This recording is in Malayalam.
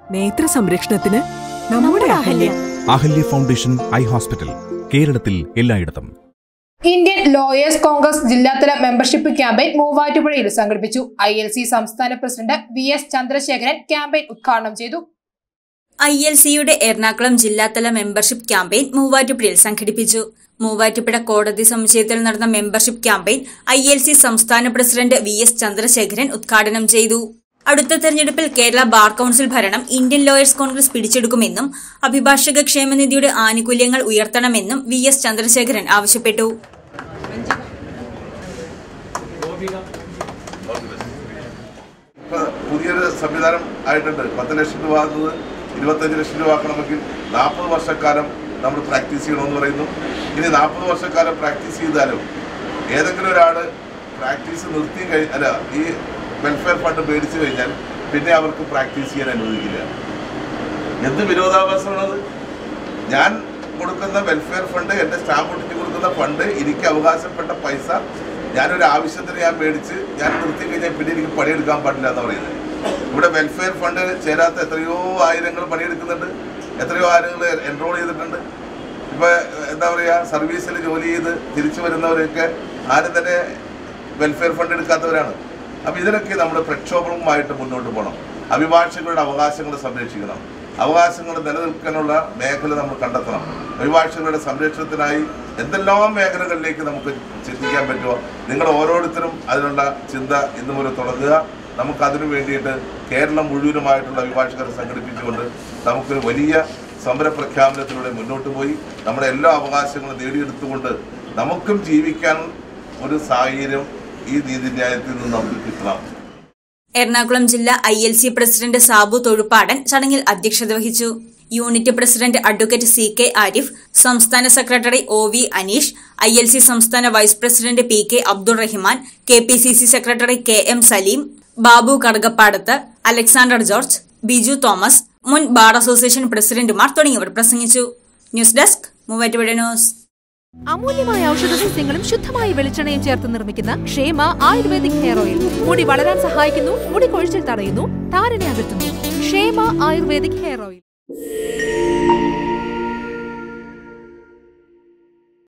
നേത്ര സംരക്ഷണത്തിന് നമ്മുടെ Ahalya Ahalya foundation eye hospital കേരളത്തിൽ എല്ലായിടത്തും ഇന്ത്യൻ ലോയേഴ്സ് കോൺഗ്രസ് ജില്ലാതല മെമ്പർഷിപ്പ് ക്യാമ്പയിൻ മൂവാറ്റുപുഴയിൽ സംഘടിപ്പിച്ചു ഐ എൽ സി സംസ്ഥാന president V S Chandrasekharan campaign ഉദ്ഘാടനം ചെയ്തു ഐ എൽ സിയുടെ എറണാകുളം ജില്ലാതല മെമ്പർഷിപ്പ് ക്യാമ്പയിൻ മൂവാറ്റുപുഴയിൽ സംഘടിപ്പിച്ചു മൂവാറ്റുപുഴ കോടതി സമുച്ചയത്തിൽ നടന്ന membership campaign I L C സംസ്ഥാന പ്രസിഡന്റ് വി എസ് ചന്ദ്രശേഖരൻ ഉദ്ഘാടനം ചെയ്തു അടുത്ത തെരഞ്ഞെടുപ്പിൽ കേരള ബാർ കൌൺസിൽ ഭരണം ഇന്ത്യൻ ലോയേഴ്സ് കോൺഗ്രസ് പിടിച്ചെടുക്കുമെന്നും അഭിഭാഷക ക്ഷേമനിധിയുടെ ആനുകൂല്യങ്ങൾ ഉയർത്തണമെന്നും വി എസ് ചന്ദ്രശേഖരൻ ആവശ്യപ്പെട്ടു ഇപ്പൊ പുതിയൊരു സംവിധാനം ആയിട്ടുണ്ട് പത്ത് ലക്ഷം രൂപ എന്നത് ഇരുപത്തഞ്ച് ലക്ഷം രൂപ ആക്കണമെങ്കിൽ നാൽപ്പത് വർഷക്കാലം നമ്മൾ പ്രാക്ടീസ് ചെയ്യണമെന്ന് പറയുന്നു ഇനി നാൽപ്പത് വർഷക്കാലം പ്രാക്ടീസ് ചെയ്താലും ഏതെങ്കിലും ഒരാൾ പ്രാക്ടീസ് നിർത്തി കഴി അല്ല ഈ വെൽഫെയർ ഫണ്ട് മേടിച്ചു കഴിഞ്ഞാൽ പിന്നെ അവർക്ക് പ്രാക്ടീസ് ചെയ്യാൻ അനുവദിക്കില്ല എന്ത് വിരോധാഭാസമാണത് ഞാൻ കൊടുക്കുന്ന വെൽഫെയർ ഫണ്ട് എൻ്റെ സ്റ്റാമ്പ് ഒട്ടിച്ച് കൊടുക്കുന്ന ഫണ്ട് എനിക്ക് അവകാശപ്പെട്ട പൈസ ഞാനൊരു ആവശ്യത്തിന് ഞാൻ മേടിച്ച് ഞാൻ നിർത്തി കഴിഞ്ഞാൽ പിന്നെ എനിക്ക് പണിയെടുക്കാൻ പാടില്ല എന്ന് പറയുന്നത് ഇവിടെ വെൽഫെയർ ഫണ്ട് ചേരാത്ത എത്രയോ ആയിരങ്ങൾ പണിയെടുക്കുന്നുണ്ട് എത്രയോ ആയിരങ്ങൾ എൻറോൾ ചെയ്തിട്ടുണ്ട് ഇപ്പൊ എന്താ പറയുക സർവീസിൽ ജോലി ചെയ്ത് തിരിച്ചു വരുന്നവരൊക്കെ ആരും തന്നെ വെൽഫെയർ ഫണ്ട് എടുക്കാത്തവരാണ് അപ്പൊ ഇതിനൊക്കെ നമ്മൾ പ്രക്ഷോഭവുമായിട്ട് മുന്നോട്ട് പോകണം അഭിഭാഷകരുടെ അവകാശങ്ങൾ സംരക്ഷിക്കണം അവകാശങ്ങൾ നിലനിൽക്കാനുള്ള മേഖല നമ്മൾ കണ്ടെത്തണം അഭിഭാഷകരുടെ സംരക്ഷണത്തിനായി എന്തെല്ലാം മേഖലകളിലേക്ക് നമുക്ക് ചിന്തിക്കാൻ പറ്റുമോ നിങ്ങൾ ഓരോരുത്തരും അതിനുള്ള ചിന്ത ഇന്നു മുതൽ തുടങ്ങുക നമുക്ക് അതിനു വേണ്ടിയിട്ട് കേരളം മുഴുവനുമായിട്ടുള്ള അഭിഭാഷകരെ സംഘടിപ്പിച്ചുകൊണ്ട് നമുക്കൊരു വലിയ സമര പ്രഖ്യാപനത്തിലൂടെ മുന്നോട്ട് പോയി നമ്മുടെ എല്ലാ അവകാശങ്ങളും നേടിയെടുത്തുകൊണ്ട് നമുക്കും ജീവിക്കാൻ ഒരു സാഹചര്യം ഈ നീതിന്യായത്തിൽ നിന്ന് നമുക്ക് കിട്ടണം എറണാകുളം ജില്ലാ I L C president Sabu Thozhuppadan ചടങ്ങിൽ അധ്യക്ഷത വഹിച്ചു unit president advocate C K Arif സംസ്ഥാന secretary O V Aneesh I L C സംസ്ഥാന vice president P K Abdul Rahiman K P C C secretary K M Saleem Babu Kadakappadath Alexander George Biju Thomas മുൻ ബാർ അസോസിയേഷൻ പ്രസിഡന്റുമാർ തുടങ്ങിയവർ പ്രസംഗിച്ചു ന്യൂസ് ഡെസ്ക് മൂവാറ്റുപുഴ ന്യൂസ് അമൂല്യമായ ഔഷധ സസ്യങ്ങളും ശുദ്ധമായ വെളിച്ചെണ്ണയും ചേർത്ത് നിർമ്മിക്കുന്ന ക്ഷേമ ആയുർവേദിക് ഹെയർ ഓയിൽ മുടി വളരാൻ സഹായിക്കുന്നു മുടി കൊഴിച്ചിൽ തടയുന്നു താരനെ അകറ്റുന്നു ക്ഷേമ ആയുർവേദിക് ഹെയർ ഓയിൽ